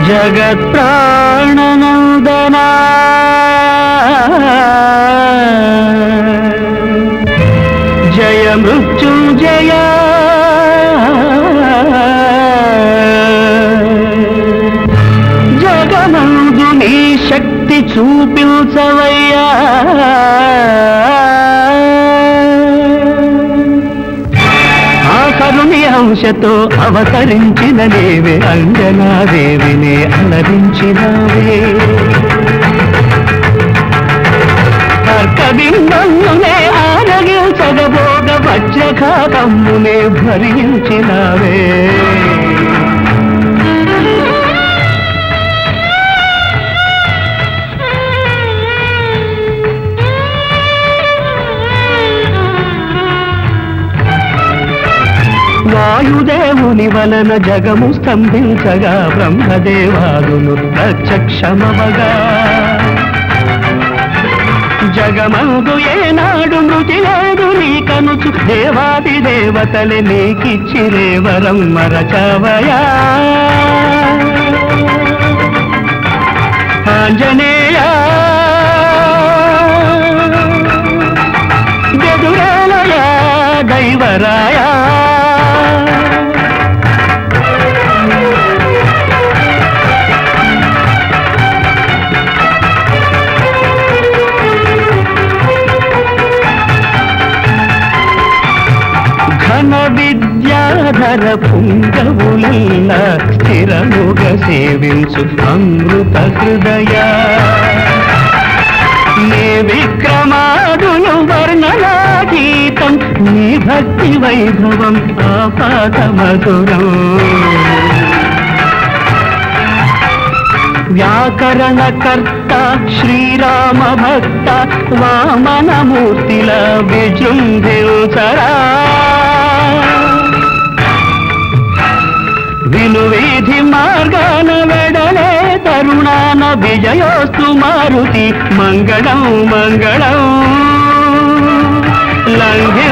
జగత్ప్రాణనందనా జయ మృత్యుంజయ జగమందు నీ శక్తి చూపించవయ్యా ఆ కరుణి అంశతో అవతరించిన నేవే అంజనాదేవినే అలరించినావే తర్కబింబమునే ఆరగించగబోగ వజ్రఘాతమ్మునే భరించినావే వాయుదేవుని వలన జగము స్తంభించగా బ్రహ్మదేవాదులు ప్రత్యక్షమవగా జగమందు ఏనాడు మృతి లేదు నీకనుచు దేవాది దేవతలే నీకిచ్చిరే వరం మరచవయా ఆంజనేయ గదురాలయ దైవరాయ ఘన విద్యాధర పుంగవులల్ల స్థిరముగ సేవించు అమృత హృదయ నీ విక్రమాదులు వర్ణనాగీతం నీ భక్తి వైభవం ఆపాత మధురం వ్యాకరణకర్త శ్రీరామ భక్త వామనమూర్తిల విజృంభించరా వినువీధి మార్గాన వెడలే తరుణాన విజయోస్తు మారుతి మంగళం మంగళం లంఘి